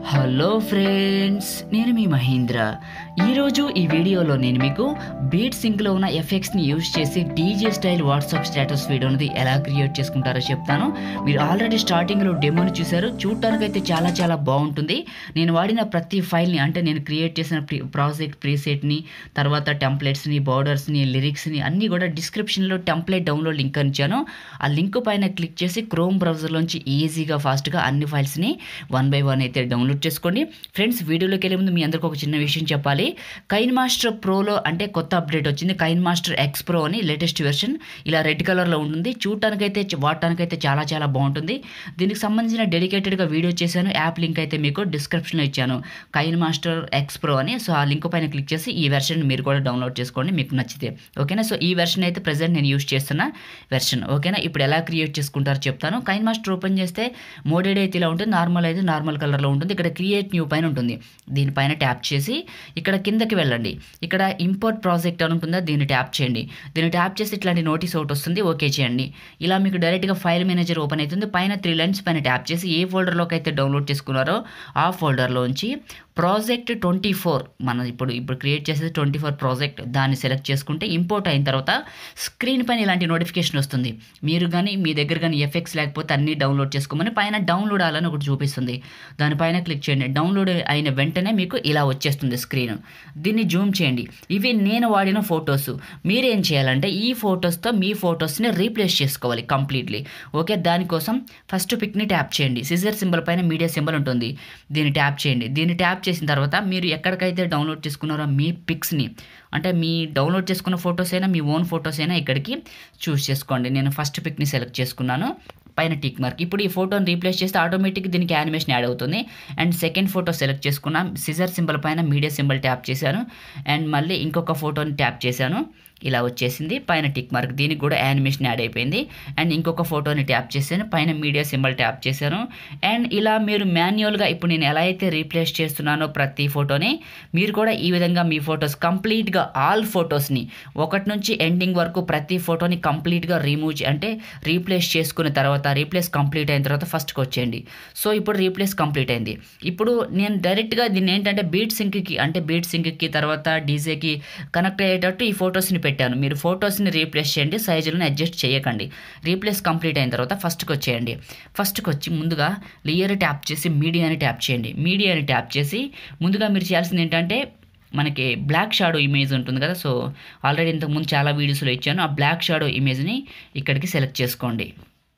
hello friends నేను మీ మహేంద్ర ఈరోజు ఈ వీడియోలో నేను మీకు బీట్ సింక్లో ఉన్న ఎఫెక్ట్స్ని యూజ్ చేసి DJ style WhatsApp status video అనేది ఎలా క్రియేట్ చేసుకుంటారో చెప్తాను మీరు ఆల్రెడీ స్టార్టింగ్లో డెమోని చూశారు చూడటానికైతే చాలా చాలా బాగుంటుంది నేను వాడిన ప్రతి ఫైల్ని అంటే నేను క్రియేట్ చేసిన ప్రీ ప్రాజెక్ట్ ప్రీసెట్ని తర్వాత టెంప్లెట్స్ని బార్డర్స్ని లిరిక్స్ని అన్నీ కూడా డిస్క్రిప్షన్లో టెంప్లెట్ డౌన్లోడ్ లింక్ ఇచ్చాను ఆ లింక్ పైన క్లిక్ చేసి క్రోమ్ బ్రౌజర్లోంచి ఈజీగా ఫాస్ట్గా అన్ని ఫైల్స్ని వన్ బై వన్ అయితే డౌన్లోడ్ చేసుకోండి ఫ్రెండ్స్ వీడియోలోకి వెళ్ళే ముందు మీ అందరికీ ఒక చిన్న విషయం చెప్పాలి కైన్ మాస్టర్ ప్రోలో అంటే కొత్త అప్డేట్ వచ్చింది కైన్ మాస్టర్ ఎక్స్ ప్రో అని లేటెస్ట్ వెర్షన్ ఇలా రెడ్ కలర్లో ఉంటుంది చూడటానికైతే వాడటానికైతే చాలా చాలా బాగుంటుంది దీనికి సంబంధించిన డెడికేటెడ్గా వీడియో చేశాను యాప్ లింక్ అయితే మీకు డిస్క్రిప్షన్లో ఇచ్చాను కైన్ మాస్టర్ ఎక్స్ ప్రో అని సో ఆ లింక్ పైన క్లిక్ చేసి ఈ వెర్షన్ మీరు కూడా డౌన్లోడ్ చేసుకోండి మీకు నచ్చితే ఓకేనా సో ఈ వెర్షన్ అయితే ప్రజెంట్ నేను యూస్ చేస్తున్న వెర్షన్ ఓకేనా ఇప్పుడు ఎలా క్రియేట్ చేసుకుంటారో చెప్తాను కైన్ మాస్టర్ ఓపెన్ చేస్తే మోడెడ్ అయితే ఇలా ఉంటుంది నార్మల్ అయితే నార్మల్ కలర్లో ఉంటుంది ఇక్కడ క్రియేట్ న్యూ పైన ఉంటుంది దీనిపైన ట్యాప్ చేసి ఇక్కడ కిందకి వెళ్ళండి ఇక్కడ ఇంపోర్ట్ ప్రాజెక్ట్ అని ఉంటుందా దీన్ని ట్యాప్ చేయండి దీన్ని ట్యాప్ చేసి ఇట్లాంటి నోటీస్ ఒకటి వస్తుంది ఓకే చేయండి ఇలా మీకు డైరెక్ట్గా ఫైల్ మేనేజర్ ఓపెన్ అవుతుంది పైన త్రీ లైన్స్ పైన ట్యాప్ చేసి ఏ ఫోల్డర్లోకి అయితే డౌన్లోడ్ చేసుకున్నారో ఆ ఫోల్డర్లోంచి ప్రాజెక్ట్ ట్వంటీ ఫోర్ మనం ఇప్పుడు ఇప్పుడు క్రియేట్ చేసేది ట్వంటీ ఫోర్ ప్రాజెక్ట్ దాన్ని సెలెక్ట్ చేసుకుంటే ఇంపోర్ట్ అయిన తర్వాత స్క్రీన్ పైన ఇలాంటి నోటిఫికేషన్ వస్తుంది మీరు కానీ మీ దగ్గర కానీ ఎఫెక్ట్స్ లేకపోతే అన్నీ డౌన్లోడ్ చేసుకోమని పైన డౌన్లోడ్ అవ్వాలని ఒకటి చూపిస్తుంది దానిపైన క్లిక్ చేయండి డౌన్లోడ్ అయిన వెంటనే మీకు ఇలా వచ్చేస్తుంది స్క్రీన్ దీన్ని జూమ్ చేయండి ఇవి నేను వాడిన ఫొటోస్ మీరేం చేయాలంటే ఈ ఫొటోస్తో మీ ఫొటోస్ని రీప్లేస్ చేసుకోవాలి కంప్లీట్లీ ఓకే దానికోసం ఫస్ట్ పిక్ని ట్యాప్ చేయండి సిజర్ సింబల్ పైన మీడియా సింబల్ ఉంటుంది దీన్ని ట్యాప్ చేయండి దీన్ని ట్యాప్ చేసిన తర్వాత మీరు ఎక్కడికైతే డౌన్లోడ్ చేసుకున్నారో మీ పిక్స్ని అంటే మీ డౌన్లోడ్ చేసుకున్న ఫొటోస్ అయినా మీ ఓన్ ఫొటోస్ అయినా ఇక్కడికి చూస్ చేసుకోండి నేను ఫస్ట్ పిక్ని సెలెక్ట్ చేసుకున్నాను పైన టిక్ మార్క్ ఇప్పుడు ఈ ఫోటోని రీప్లేస్ చేస్తే ఆటోమేటిక్ దీనికి యానిమేషన్ యాడ్ అవుతుంది అండ్ సెకండ్ ఫోటో సెలెక్ట్ చేసుకున్నాం సిజర్ సింబల్ పైన మీడియా సింబల్ ట్యాప్ చేశాను అండ్ మళ్ళీ ఇంకొక ఫోటోని ట్యాప్ చేశాను ఇలా వచ్చేసింది పైన టిక్ మార్క్ దీనికి కూడా యానిమేషన్ యాడ్ అయిపోయింది అండ్ ఇంకొక ఫోటోని ట్యాప్ చేశాను పైన మీడియా సింబల్ ట్యాప్ చేశాను అండ్ ఇలా మీరు మాన్యువల్గా ఇప్పుడు నేను ఎలా అయితే రీప్లేస్ చేస్తున్నానో ప్రతి ఫోటోని మీరు కూడా ఈ విధంగా మీ ఫొటోస్ కంప్లీట్గా ఆల్ ఫొటోస్ని ఒకటి నుంచి ఎండింగ్ వరకు ప్రతి ఫోటోని కంప్లీట్గా రిమూవ్ అంటే రీప్లేస్ చేసుకున్న తర్వాత రీప్లేస్ కంప్లీట్ అయిన తర్వాత ఫస్ట్కి వచ్చేయండి సో ఇప్పుడు రీప్లేస్ కంప్లీట్ అయింది ఇప్పుడు నేను డైరెక్ట్గా దీన్ని ఏంటంటే బీట్ సింక్కి అంటే బీట్ సింక్కి తర్వాత డీజేకి కనెక్ట్ అయ్యేటట్టు ఈ ఫొటోస్ని పెట్టాను మీరు ఫొటోస్ని రీప్లేస్ చేయండి సైజులను అడ్జస్ట్ చేయకండి రీప్లేస్ కంప్లీట్ అయిన తర్వాత ఫస్ట్కి వచ్చేయండి ఫస్ట్కి వచ్చి ముందుగా లేయర్ ట్యాప్ చేసి మీడియాని ట్యాప్ చేయండి మీడియాని ట్యాప్ చేసి ముందుగా మీరు చేయాల్సింది ఏంటంటే మనకి బ్లాక్ షాడో ఇమేజ్ ఉంటుంది కదా సో ఆల్రెడీ ఇంతకుముందు చాలా వీడియోస్లో ఇచ్చాను ఆ బ్లాక్ షాడో ఇమేజ్ని ఇక్కడికి సెలెక్ట్ చేసుకోండి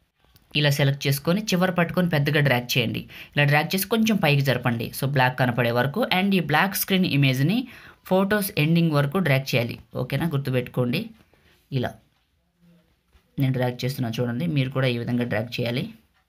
ఇలా సెలెక్ట్ చేసుకొని చివరి పట్టుకొని పెద్దగా డ్రాగ్ చేయండి ఇలా డ్రాగ్ చేసి కొంచెం పైకి జరపండి సో బ్లాక్ కనపడే వరకు అండ్ ఈ బ్లాక్ స్క్రీన్ ఇమేజ్ని ఫొటోస్ ఎండింగ్ వరకు డ్రాగ్ చేయాలి ఓకేనా గుర్తుపెట్టుకోండి ఇలా నేను డ్రాగ్ చేస్తున్నాను చూడండి మీరు కూడా ఈ విధంగా డ్రాగ్ చేయాలి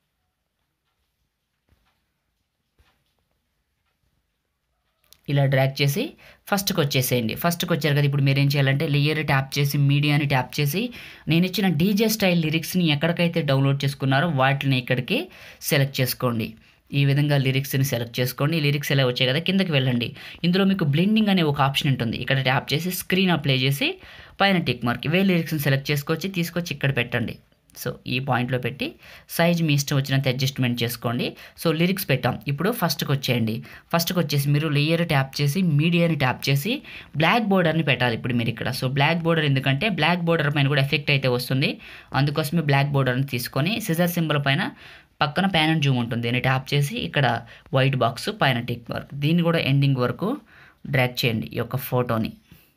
ఇలా డ్రాగ్ చేసి ఫస్ట్కి వచ్చేసేయండి ఫస్ట్కి వచ్చారు కదా ఇప్పుడు మీరు ఏం చేయాలంటే లేయర్ ట్యాప్ చేసి మీడియాని ట్యాప్ చేసి నేను ఇచ్చిన డీజే స్టైల్ లిరిక్స్ని ఎక్కడికైతే డౌన్లోడ్ చేసుకున్నారో వాటిని ఇక్కడికి సెలెక్ట్ చేసుకోండి ఈ విధంగా లిరిక్స్ని సెలెక్ట్ చేసుకోండి ఈ లిరిక్స్ ఎలా వచ్చాయి కదా కిందకి వెళ్ళండి ఇందులో మీకు బ్లెండింగ్ అనే ఒక ఆప్షన్ ఉంటుంది ఇక్కడ ట్యాప్ చేసి స్క్రీన్ అప్లై చేసి పైన టిక్ మార్క్ ఇవే లిరిక్స్ని సెలెక్ట్ చేసుకొచ్చి తీసుకొచ్చి ఇక్కడ పెట్టండి సో ఈ పాయింట్లో పెట్టి సైజ్ మీ ఇష్టం వచ్చినంత అడ్జస్ట్మెంట్ చేసుకోండి సో లిరిక్స్ పెట్టాం ఇప్పుడు ఫస్ట్కి వచ్చేయండి ఫస్ట్కి వచ్చేసి మీరు లేయర్ ట్యాప్ చేసి మీడియాని ట్యాప్ చేసి బ్లాక్ బోర్డర్ని పెట్టాలి ఇప్పుడు మీరు ఇక్కడ సో బ్లాక్ బోర్డర్ ఎందుకంటే బ్లాక్ బోర్డర్ పైన కూడా ఎఫెక్ట్ అయితే వస్తుంది అందుకోసమే బ్లాక్ బోర్డర్ని తీసుకొని సిజర్ సింబల్ పైన పక్కన ప్యాన్ అండ్ జూమ్ ఉంటుంది దీన్ని ట్యాప్ చేసి ఇక్కడ వైట్ బాక్స్ పైన టిక్ వర్క్ దీన్ని కూడా ఎండింగ్ వరకు డ్రాక్ చేయండి ఈ యొక్క ఫోటోని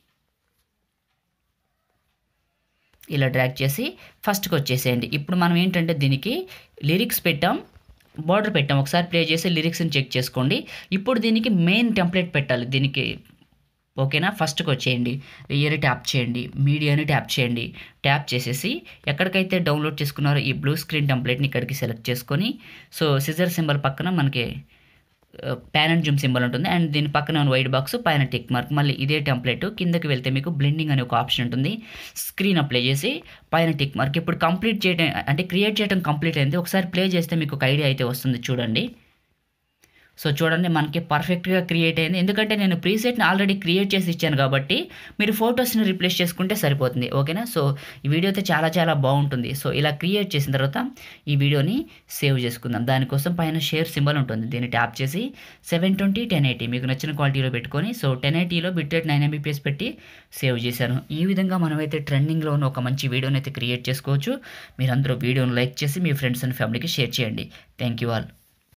ఇలా డ్రాగ్ చేసి ఫస్ట్కి వచ్చేసేయండి ఇప్పుడు మనం ఏంటంటే దీనికి లిరిక్స్ పెట్టాం బార్డర్ పెట్టాం ఒకసారి ప్లే చేసి లిరిక్స్ని చెక్ చేసుకోండి ఇప్పుడు దీనికి మెయిన్ టెంప్లెట్ పెట్టాలి దీనికి ఓకేనా ఫస్ట్కి వచ్చేయండి ఇయర్ ట్యాప్ చేయండి మీడియాని ట్యాప్ చేయండి ట్యాప్ చేసేసి ఎక్కడికైతే డౌన్లోడ్ చేసుకున్నారో ఈ బ్లూ స్క్రీన్ టెంప్లెట్ని ఇక్కడికి సెలెక్ట్ చేసుకొని సో సిజర్ సింబల్ పక్కన మనకి ప్యాన్ అండ్ జూమ్ సింబల్ ఉంటుంది అండ్ దీని పక్కన ఉన్న వైట్ బాక్స్ పైన టిక్ మార్క్ మళ్ళీ ఇదే టెంప్లెట్ కిందకి వెళ్తే మీకు బ్లెండింగ్ అనే ఒక ఆప్షన్ ఉంటుంది స్క్రీన్ అప్లై చేసి పైన టిక్ మార్క్ ఇప్పుడు కంప్లీట్ చేయడం అంటే క్రియేట్ చేయడం కంప్లీట్ అయింది ఒకసారి ప్లే చేస్తే మీకు ఒక ఐడియా అయితే వస్తుంది చూడండి సో చూడండి మనకి పర్ఫెక్ట్గా క్రియేట్ అయింది ఎందుకంటే నేను ప్రీసెట్ని ఆల్రెడీ క్రియేట్ చేసి ఇచ్చాను కాబట్టి మీరు ఫొటోస్ని రీప్లేస్ చేసుకుంటే సరిపోతుంది ఓకేనా సో ఈ వీడియో అయితే చాలా చాలా బాగుంటుంది సో ఇలా క్రియేట్ చేసిన తర్వాత ఈ వీడియోని సేవ్ చేసుకుందాం దానికోసం పైన షేర్ సింబల్ ఉంటుంది దీన్ని ట్యాప్ చేసి సెవెన్ ట్వంటీ టెన్ ఎయిటీ మీకు నచ్చిన క్వాలిటీలో పెట్టుకొని సో టెన్ ఎయిటీలో బిట్టెడ్ నైన్ ఎంబీపీఎస్ పెట్టి సేవ్ చేశాను ఈ విధంగా మనమైతే ట్రెండింగ్లో ఉన్న ఒక మంచి వీడియోని అయితే క్రియేట్ చేసుకోవచ్చు మీరందరూ వీడియోని లైక్ చేసి మీ ఫ్రెండ్స్ అండ్ ఫ్యామిలీకి షేర్ చేయండి థ్యాంక్ యూ ఆల్